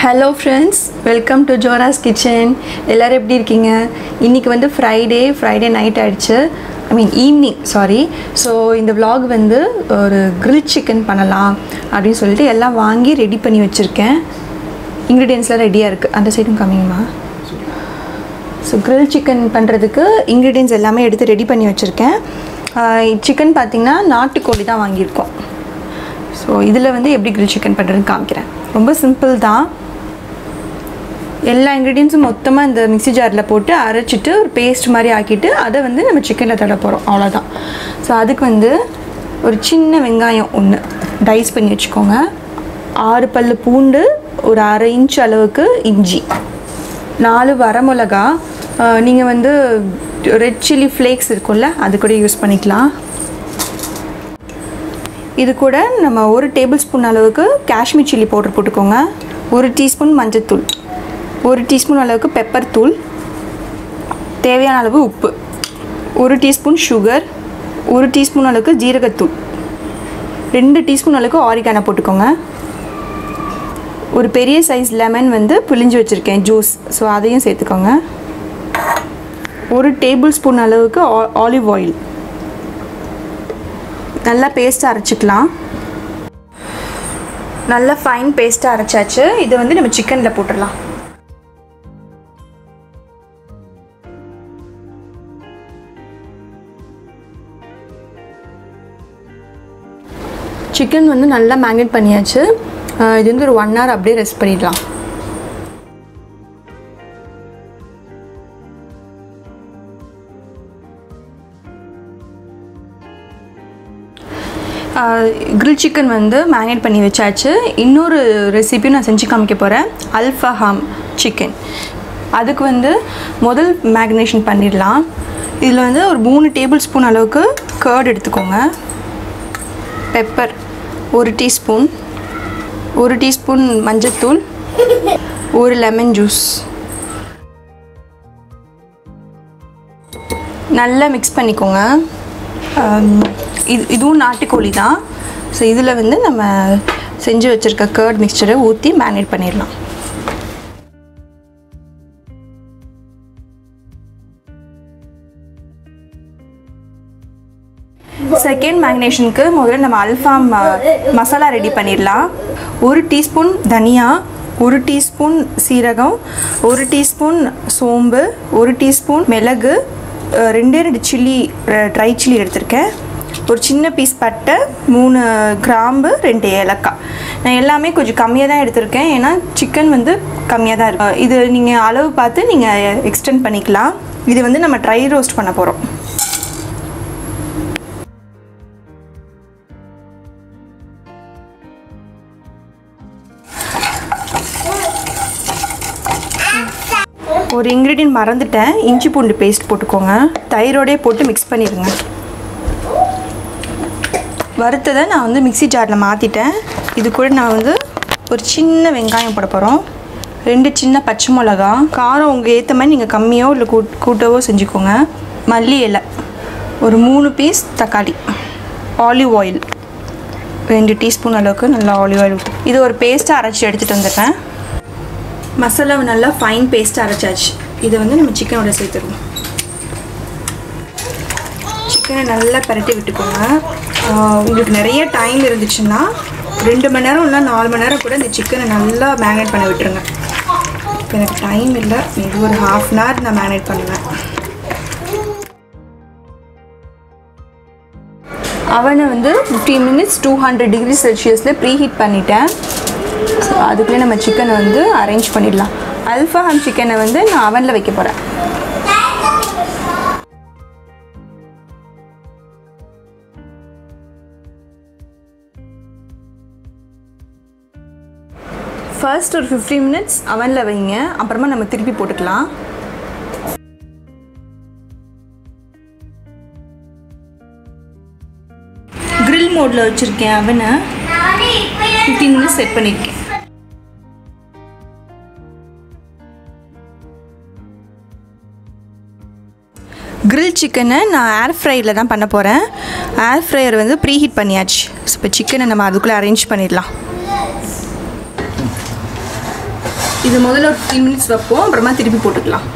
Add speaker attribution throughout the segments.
Speaker 1: Hello friends welcome to Jora's kitchen எல்லோரும் எப்படி இருக்கீங்க இன்றைக்கி வந்து ஃப்ரைடே ஃப்ரைடே நைட் ஆயிடுச்சு I mean evening sorry so இந்த vlog வந்து ஒரு grill சிக்கன் பண்ணலாம் அப்படின்னு சொல்லிட்டு எல்லாம் வாங்கி ரெடி பண்ணி வச்சுருக்கேன் இன்க்ரீடியன்ஸ்லாம் ரெடியாக இருக்குது அந்த சைடும் கம்மிங்கம்மா ஸோ grill சிக்கன் பண்ணுறதுக்கு இன்க்ரீடியன்ஸ் எல்லாமே எடுத்து ரெடி பண்ணி வச்சுருக்கேன் சிக்கன் பார்த்திங்கன்னா நாட்டுக்கோழி தான் வாங்கியிருக்கோம் ஸோ இதில் வந்து எப்படி grill சிக்கன் பண்ணுறதுன்னு காமிக்கிறேன் ரொம்ப சிம்பிள் தான் எல்லா இன்க்ரீடியன்ஸும் மொத்தமாக இந்த மிக்ஸி ஜாரில் போட்டு அரைச்சிட்டு ஒரு பேஸ்ட் மாதிரி ஆக்கிட்டு அதை வந்து நம்ம சிக்கனில் தட போகிறோம் அவ்வளோதான் ஸோ அதுக்கு வந்து ஒரு சின்ன வெங்காயம் ஒன்று டைஸ் பண்ணி வச்சுக்கோங்க ஆறு பல் பூண்டு ஒரு அரை இன்ச் அளவுக்கு இஞ்சி நாலு வரமிளகா நீங்கள் வந்து ரெட் சில்லி ஃப்ளேக்ஸ் இருக்கும்ல அது கூட யூஸ் பண்ணிக்கலாம் இது கூட நம்ம ஒரு டேபிள் ஸ்பூன் அளவுக்கு காஷ்மீர் சில்லி பவுடர் போட்டுக்கோங்க ஒரு டீஸ்பூன் மஞ்சத்தூள் ஒரு டீஸ்பூன் அளவுக்கு பெப்பர் தூள் தேவையான அளவு உப்பு ஒரு டீஸ்பூன் சுகர் ஒரு டீஸ்பூன் அளவுக்கு ஜீரகத்தூள் ரெண்டு டீஸ்பூன் அளவுக்கு ஆரிகானா போட்டுக்கோங்க ஒரு பெரிய சைஸ் லெமன் வந்து புளிஞ்சு வச்சுருக்கேன் ஜூஸ் ஸோ அதையும் சேர்த்துக்கோங்க ஒரு டேபிள் ஸ்பூன் அளவுக்கு ஆலிவ் ஆயில் நல்லா பேஸ்ட்டாக அரைச்சிக்கலாம் நல்லா ஃபைன் பேஸ்ட்டாக அரைச்சாச்சு இதை வந்து நம்ம சிக்கனில் போட்டுடலாம் சிக்கன் வந்து நல்லா மேக்னேட் பண்ணியாச்சு அஹ் இது வந்து ஒரு ஒன் ஹவர் அப்படியே ரெஸ்ட் பண்ணிடலாம் கிரில் சிக்கன் வந்து மேரினேட் பண்ணி வச்சாச்சு இன்னொரு ரெசிபியும் நான் செஞ்சு காமிக்க போகிறேன் அல்ஃபஹாம் சிக்கன் அதுக்கு வந்து முதல் மேக்னேஷன் பண்ணிடலாம் இதில் வந்து ஒரு மூணு டேபிள் ஸ்பூன் அளவுக்கு கர்ட் எடுத்துக்கோங்க பெப்பர் ஒரு டீஸ்பூன் ஒரு டீஸ்பூன் மஞ்சத்தூள் ஒரு லெமன் ஜூஸ் நல்லா மிக்ஸ் பண்ணிக்கோங்க ஆம், இது இதுவும் நாட்டுக்கோழி தான் ஸோ இதில் வந்து நம்ம செஞ்சு வச்சுருக்க கர்ட் மிக்சரை ஊற்றி மேரினேட் பண்ணிடலாம் செகண்ட் மேக்னேஷனுக்கு முதல்ல நம்ம அல்ஃபாம் அஹ், மசாலா ரெடி பண்ணிடலாம் ஒரு டீஸ்பூன் தனியா ஒரு டீஸ்பூன் சீரகம் ஒரு டீஸ்பூன் சோம்பு ஒரு டீஸ்பூன் மிளகு அஹ், ரெண்டே ரெண்டு சில்லி ட்ரை சில்லி எடுத்திருக்கேன் ஒரு சின்ன பீஸ் பட்டை மூணு கிராம்பு ரெண்டு ஏலக்காய் நான் எல்லாமே கொஞ்சம் கம்மியாக தான் எடுத்திருக்கேன் ஏன்னா சிக்கன் வந்து கம்மியாக தான் இருக்கு இது நீங்கள் அளவு பார்த்து நீங்கள் எக்ஸ்டெண்ட் பண்ணிக்கலாம் இது வந்து நம்ம ட்ரை ரோஸ்ட் பண்ண போகிறோம் ஒரு இன்க்ரீடியன்ட் மறந்துட்டேன் இஞ்சி பூண்டு பேஸ்ட் போட்டுக்கோங்க தயிரோடே போட்டு மிக்ஸ் பண்ணிடுங்க வறுத்ததை நான் வந்து மிக்ஸி ஜாரில் மாற்றிட்டேன் இது கூட நான் வந்து ஒரு சின்ன வெங்காயம் போட போகிறோம் ரெண்டு சின்ன பச்சை மிளகா காரம் உங்கள் ஏற்ற மாதிரி நீங்கள் கம்மியோ இல்லை கூட் கூட்டவோ செஞ்சுக்கோங்க மல்லி இலை ஒரு மூணு பீஸ் தக்காளி ஆலிவ் ஆயில் ரெண்டு டீஸ்பூன் அளவுக்கு நல்லா ஆலிவ் ஆயில் ஊத்து. இது ஒரு பேஸ்ட்டாக அரைச்சி எடுத்துகிட்டு வந்துடுறேன் மசாலாவை நல்லா ஃபைன் பேஸ்ட்டாக அரைச்சாச்சு இதை வந்து நம்ம சிக்கனோட சேர்த்துருவோம் சிக்கனை நல்லா பரட்டி விட்டுக்கோங்க ஆஹ் உங்களுக்கு நிறைய டைம் இருந்துச்சுன்னா ரெண்டு மணி நேரம் இல்லை நாலு மணி நேரம் கூட இந்த சிக்கனை நல்லா மேரினேட் பண்ண விட்டுருங்க இப்போ எனக்கு டைம் இல்லை இது ஒரு ஹாஃப் அன் ஹவர் நான் மேரினேட் பண்ணுவேன் அவனை வந்து fifteen minutes two hundred degree செல்சியஸில் ப்ரீ ஹீட் பண்ணிட்டேன் ஸோ அதுக்குள்ளே நம்ம சிக்கனை வந்து அரேஞ்ச் பண்ணிடலாம் அல்ஃபாஹாம் சிக்கனை வந்து நான் அவனில் வைக்க போகிறேன் ஃபர்ஸ்ட் ஒரு ஃபிஃப்டீன் மினிட்ஸ் அவனில் வைங்க அப்புறமா நம்ம திருப்பி போட்டுக்கலாம் grill மோடில் வச்சுருக்கேன் அவனை ஃபிஃப்டீன் மினிட்ஸ் செட் பண்ணியிருக்கேன் கிரில் சிக்கனை நான் ஏர் ஃப்ரையில் தான் பண்ண போகிறேன் ஏர் ஃப்ரையர் வந்து ப்ரீ ஹீட் பண்ணியாச்சு ஸோ இப்போ சிக்கனை நம்ம அதுக்குள்ளே அரேஞ்ச் பண்ணிடலாம் இது முதல்ல ஒரு ஃபிஃப்டீன் மினிட்ஸ் வைப்போம் அப்புறமா திருப்பி போட்டுக்கலாம்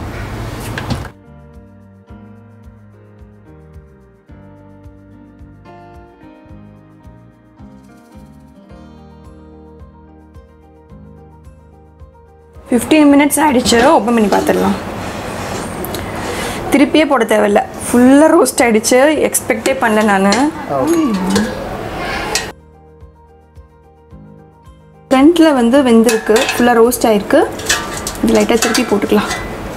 Speaker 1: ஃபிஃப்டீன் மினிட்ஸ் ஆகிடுச்சு ஓப்பன் பண்ணி பார்த்துடலாம் திருப்பியே போட தேவையில்ல ஃபுல்லாக ரோஸ்ட் ஆகிடுச்சு எக்ஸ்பெக்டே பண்ணல நான் ஃப்ரண்ட்டில் வந்து வெந்திருக்கு ஃபுல்லாக ரோஸ்ட் ஆகிருக்கு இது லைட்டாக திருப்பி போட்டுக்கலாம்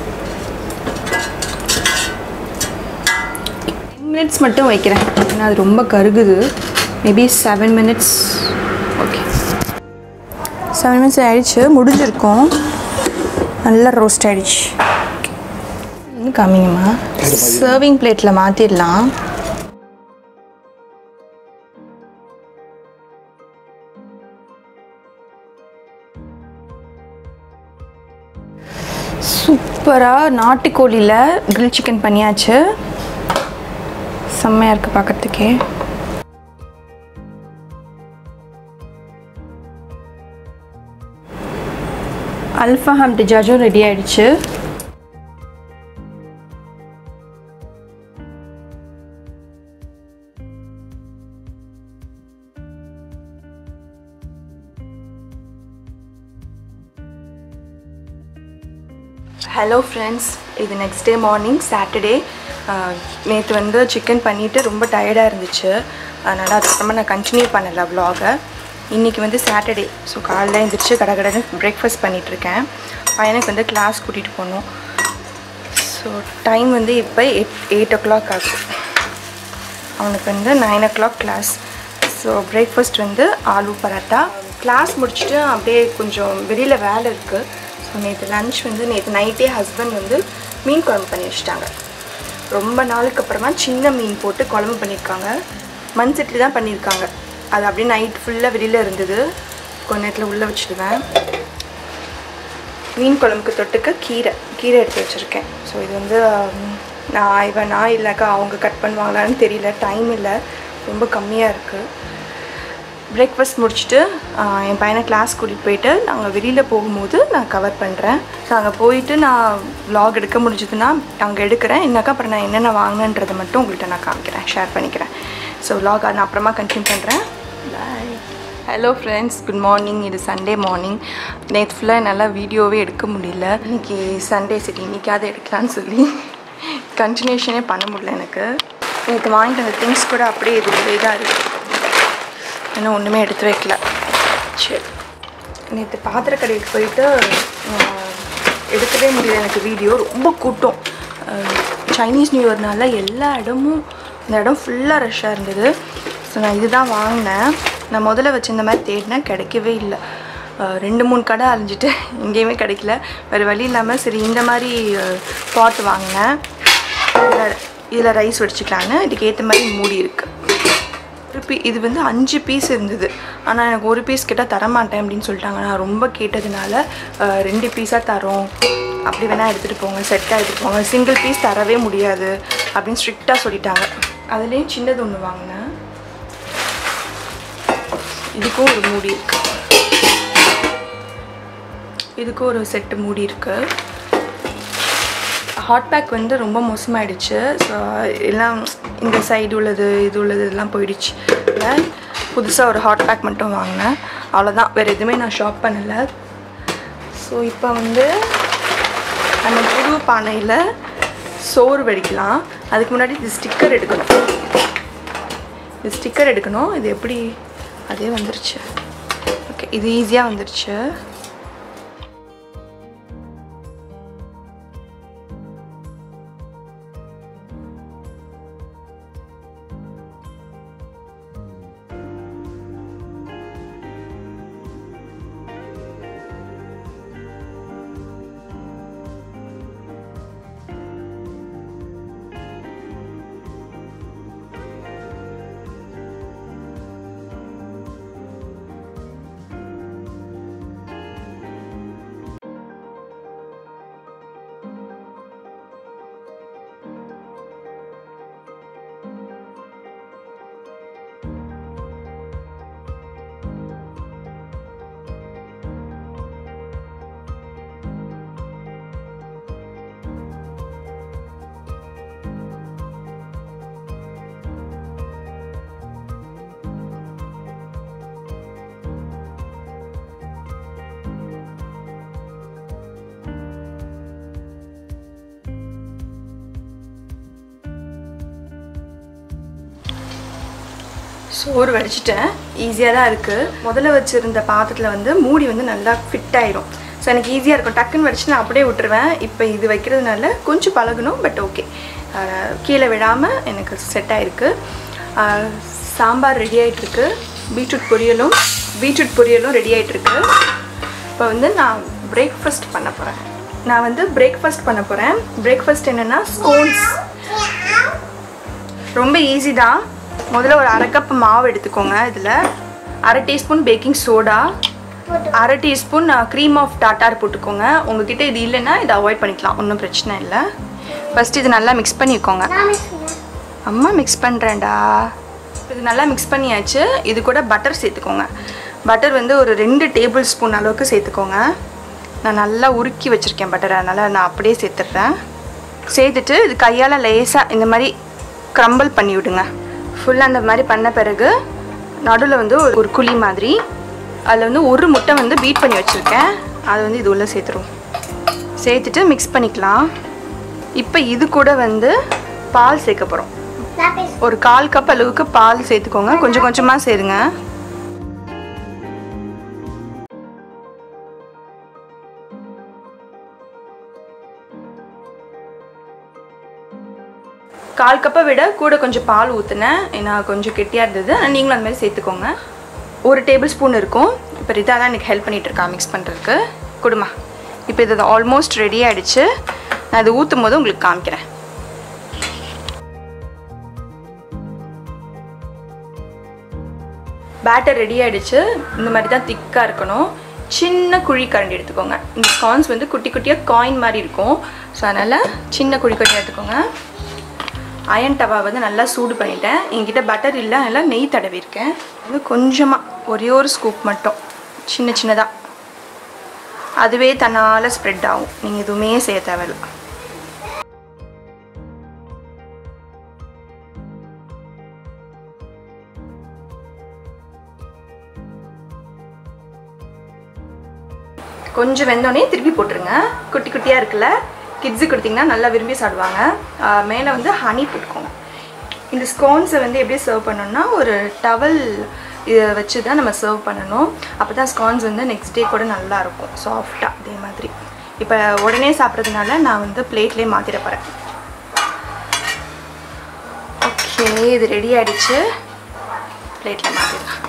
Speaker 1: டென் மினிட்ஸ் மட்டும் வைக்கிறேன் ஏன்னா அது ரொம்ப கருகுது maybe seven minutes okay seven minutes ஆயிடுச்சு முடிஞ்சிருக்கும் நல்லா ரோஸ்ட் ஆயிடுச்சு இன்னும் காமிங்கம்மா சர்விங் பிளேட்டில் மாற்றிடலாம் சூப்பராக நாட்டுக்கோழியில் கிரில் சிக்கன் பண்ணியாச்சு செம்மையாக இருக்குது பார்க்குறதுக்கே அல்ஃபாஹாம் டிஜாஜும் ரெடி ஆயிடுச்சு ஹலோ ஃப்ரெண்ட்ஸ் இது நெக்ஸ்ட் டே மார்னிங் சாட்டர்டே நேற்று வந்து சிக்கன் பண்ணிவிட்டு ரொம்ப டயர்டாக இருந்துச்சு அதனால் அதுக்கப்புறமா நான் கண்டினியூ பண்ணலை vlog-அ இன்றைக்கி வந்து சாட்டர்டே ஸோ காலைல எழுந்திரிச்சு கடை கடைன்னு பிரேக்ஃபாஸ்ட் பண்ணிகிட்ருக்கேன் பையனுக்கு வந்து கிளாஸ் கூட்டிகிட்டு போகணும் ஸோ டைம் வந்து இப்போ எயிட் எயிட் ஓ கிளாக் ஆகுது அவனுக்கு வந்து nine o'clock class so breakfast வந்து ஆலு பரோட்டா கிளாஸ் முடிச்சுட்டு அப்படியே கொஞ்சம் வெளியில் வேலை இருக்குது ஸோ நேற்று லன்ச் வந்து நேற்று நைட்டே ஹஸ்பண்ட் வந்து மீன் குழம்பு பண்ணி வச்சுட்டாங்க ரொம்ப நாளுக்கு அப்புறமா சின்ன மீன் போட்டு குழம்பு பண்ணியிருக்காங்க மண் சட்டில் தான் பண்ணியிருக்காங்க அது அப்படியே நைட் ஃபுல்லாக வெளியில் இருந்தது கொஞ்ச நேரத்தில் உள்ளே வச்சுடுவேன் மீன் குழம்புக்கு தொட்டுக்க கீரை கீரை எடுத்து வச்சுருக்கேன் ஸோ இது வந்து ஹம், நான் இவனா இல்லைக்கா அவங்க கட் பண்ணுவாங்களான்னு தெரியல டைம் இல்லை ரொம்ப கம்மியாக இருக்குது பிரேக்ஃபாஸ்ட் முடிச்சுட்டு ஆஹ், என் பையனை கிளாஸ் கூட்டிகிட்டு போயிட்டு நாங்கள் வெளியில் போகும்போது நான் கவர் பண்ணுறேன் ஸோ அங்கே போயிட்டு நான் vlog எடுக்க முடிஞ்சதுன்னா அங்கே எடுக்கிறேன் என்னக்கா அப்புறம் நான் என்னென்ன வாங்கினேன்றதை மட்டும் உங்கள்கிட்ட நான் காமிக்கிறேன் ஷேர் பண்ணிக்கிறேன் ஸோ vlog நான் அப்புறமா கண்டினியூ பண்ணுறேன் bye hello friends good morning இது சண்டே மார்னிங் நேற்று ஃபுல்லாக என்னால் வீடியோவே எடுக்க முடியல இன்னைக்கு சண்டே சரி இன்னைக்காவது எடுக்கலான்னு சொல்லி கண்டினியூஷனே பண்ண முடியல எனக்கு நேற்று வாங்கிட்டு வந்த திங்ஸ் கூட அப்படியே இதுவே தான் இருக்குது இன்னும் ஒன்றுமே எடுத்து வைக்கல சரி நேற்று பாத்திரக்கடைக்கு போயிட்டு ஆஹ், எடுக்கவே முடியல எனக்கு வீடியோ ரொம்ப கூட்டம் ஆஹ், சைனீஸ் நியூ இயர்னால எல்லா இடமும் இந்த இடம் ஃபுல்லாக ரஷ்ஷாக இருந்தது ஸோ நான் இதுதான் வாங்கினேன் நான் முதல்ல வச்சிருந்த மாதிரி தேடினேன் கிடைக்கவே இல்லை ஆஹ், ரெண்டு மூணு கடை அலைஞ்சிட்டு எங்கேயுமே கிடைக்கல வேறு வழி இல்லாமல் சரி இந்த மாதிரி பாட் வாங்கினேன் இதில் இதில் ரைஸ் வடிச்சிக்கலான்னு இதுக்கு ஏற்ற மாதிரி மூடி இருக்குது ஒரு பீ இது வந்து அஞ்சு பீஸ் இருந்தது ஆனால் எனக்கு ஒரு பீஸ் கேட்டால் தரமாட்டேன் அப்படின்னு சொல்லிட்டாங்க நான் ரொம்ப கேட்டதுனால அஹ், ரெண்டு பீஸாக தரோம் அப்படி வேணால் எடுத்துகிட்டு போங்க செட்டாக எடுத்துகிட்டு போங்க சிங்கிள் பீஸ் தரவே முடியாது அப்படின்னு ஸ்ட்ரிக்டாக சொல்லிட்டாங்க அதுலேயும் சின்னது ஒன்று வாங்கினேன் இதுக்கும் ஒரு மூடி இருக்கு இதுக்கும் ஒரு செட்டு மூடி இருக்குது ஹாட் பேக் வந்து ரொம்ப மோசமாயிடுச்சு ஸோ எல்லாம் இந்த சைடு உள்ளது இது உள்ளது இதெல்லாம் போயிடுச்சு புதுசாக ஒரு ஹாட் பேக் மட்டும் வாங்கினேன் அவ்வளோதான் வேறு எதுவுமே நான் ஷாப் பண்ணலை ஸோ இப்போ வந்து நம்ம புது பானையில் சோறு வடிக்கலாம் அதுக்கு முன்னாடி இது ஸ்டிக்கர் எடுக்கணும் இது ஸ்டிக்கர் எடுக்கணும் இது எப்படி அதே வந்துருச்சு ஓகே இது ஈஸியாக வந்துருச்சு சோறு வடிச்சிட்டேன் ஈஸியாக தான் இருக்குது முதல்ல வச்சுருந்த பாத்திரத்தில் வந்து மூடி வந்து நல்லா ஃபிட் ஆயிரும் ஸோ எனக்கு ஈஸியாக இருக்கும் டக்குன்னு வடிச்சு நான் அப்படியே விட்டுருவேன் இப்போ இது வைக்கிறதுனால கொஞ்சம் பழகணும் பட் ஓகே கீழே விழாமல் எனக்கு செட் ஆயிருக்கு ஆஹ், சாம்பார் ரெடி ஆகிட்டுருக்கு பீட்ரூட் பொரியலும் பீட்ரூட் பொரியலும் ரெடி ஆகிட்டுருக்கு இப்போ வந்து நான் பிரேக்ஃபாஸ்ட் பண்ண போகிறேன் நான் வந்து பிரேக்ஃபாஸ்ட் பண்ண போகிறேன் பிரேக்ஃபாஸ்ட் என்னென்னா ஸ்கோன்ஸ் ரொம்ப ஈஸி தான் முதல்ல ஒரு அரை கப் மாவு எடுத்துக்கோங்க இதில் அரை டீஸ்பூன் பேக்கிங் சோடா அரை டீஸ்பூன் க்ரீம் ஆஃப் டாட்டார் போட்டுக்கோங்க உங்ககிட்ட இது இல்லைன்னா இதை அவாய்ட் பண்ணிக்கலாம் ஒன்றும் பிரச்சனை இல்லை ஃபஸ்ட் இது நல்லா மிக்ஸ் பண்ணிக்கோங்க அம்மா மிக்ஸ் பண்ணுறேன்டா இது நல்லா மிக்ஸ் பண்ணியாச்சு இது கூட பட்டர் சேர்த்துக்கோங்க பட்டர் வந்து ஒரு ரெண்டு டேபிள் ஸ்பூன் அளவுக்கு சேர்த்துக்கோங்க நான் நல்லா உருக்கி வச்சுருக்கேன் பட்டரை அதனால் நான் அப்படியே சேர்த்துட்றேன் சேர்த்துட்டு இது கையால் லேசாக இந்த மாதிரி க்ரம்பிள் பண்ணி விடுங்க ஃபுல்லாக அந்த மாதிரி பண்ண பிறகு நடுவில் வந்து ஒரு ஒரு குழி மாதிரி அதில் வந்து ஒரு முட்டை வந்து பீட் பண்ணி வச்சுருக்கேன் அதை வந்து இது உள்ளே சேர்த்துருவோம் சேர்த்துட்டு மிக்ஸ் பண்ணிக்கலாம் இப்போ இது கூட வந்து பால் சேர்க்க போகிறோம் ஒரு கால் கப் அளவுக்கு பால் சேர்த்துக்கோங்க கொஞ்சம் கொஞ்சமாக சேருங்க கால் கப்பை விட கூட கொஞ்சம் பால் ஊற்றினேன் ஏன்னா கொஞ்சம் கெட்டியாக இருந்தது ஆனா நீங்களும் அந்த மாதிரி சேர்த்துக்கோங்க ஒரு டேபிள் ஸ்பூன் இருக்கும் இப்போ ரிதா தான் எனக்கு ஹெல்ப் பண்ணிட்டு இருக்கா மிக்ஸ் பண்ணுறதுக்கு கொடுமா இப்போ இது ஆல்மோஸ்ட் ரெடி ஆயிடுச்சு நான் இது ஊற்றும் போது உங்களுக்கு காமிக்கிறேன் பேட்டர் ரெடி ஆயிடுச்சு இந்த மாதிரி தான் திக்காக இருக்கணும் சின்ன குழி கரண்டி எடுத்துக்கோங்க இந்த ஸ்கான்ஸ் வந்து குட்டி குட்டியாக காயின் மாதிரி இருக்கும் ஸோ அதனால் சின்ன குழி கரண்டி எடுத்துக்கோங்க அயன் டவா வந்து நல்லா சூடு பண்ணிட்டேன் என்கிட்ட பட்டர் இல்லை நல்லா நெய் தடவி இருக்கேன் வந்து கொஞ்சமாக ஒரே ஒரு ஸ்கூப் மட்டும் சின்ன சின்னதாக அதுவே தன்னால் ஸ்ப்ரெட் ஆகும் நீங்கள் எதுவுமே செய்ய தேவையில்ல கொஞ்சம் வெந்தோடனே திருப்பி போட்டுருங்க குட்டி குட்டியாக இருக்குல்ல கிட்ஸு கொடுத்தீங்கன்னா நல்லா விரும்பி சாப்பிடுவாங்க மேலே வந்து ஹனி போட்டுக்கோங்க இந்த ஸ்கோன்ஸை வந்து எப்படி சர்வ் பண்ணணும்னா ஒரு டவல் இதை வச்சு தான் நம்ம சர்வ் பண்ணணும் அப்போ தான் ஸ்கான்ஸ் வந்து நெக்ஸ்ட் டே கூட நல்லா இருக்கும் சாஃப்டாக அதே மாதிரி இப்போ உடனே சாப்பிட்றதுனால நான் வந்து பிளேட்லேயே மாற்றிட போகிறேன் ஓகே இது ரெடி ஆயிடுச்சு பிளேட்டில் மாற்றிடலாம்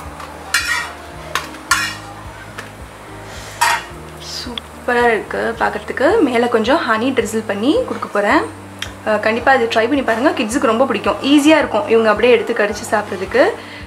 Speaker 1: சூப்பராக இருக்குது பார்க்குறதுக்கு மேலே கொஞ்சம் ஹனி ட்ரிசில் பண்ணி கொடுக்க போகிறேன் கண்டிப்பாக இது ட்ரை பண்ணி பாருங்கள் கிட்ஸுக்கு ரொம்ப பிடிக்கும் ஈஸியாக இருக்கும் இவங்க அப்படியே எடுத்து கடிச்சு சாப்பிட்றதுக்கு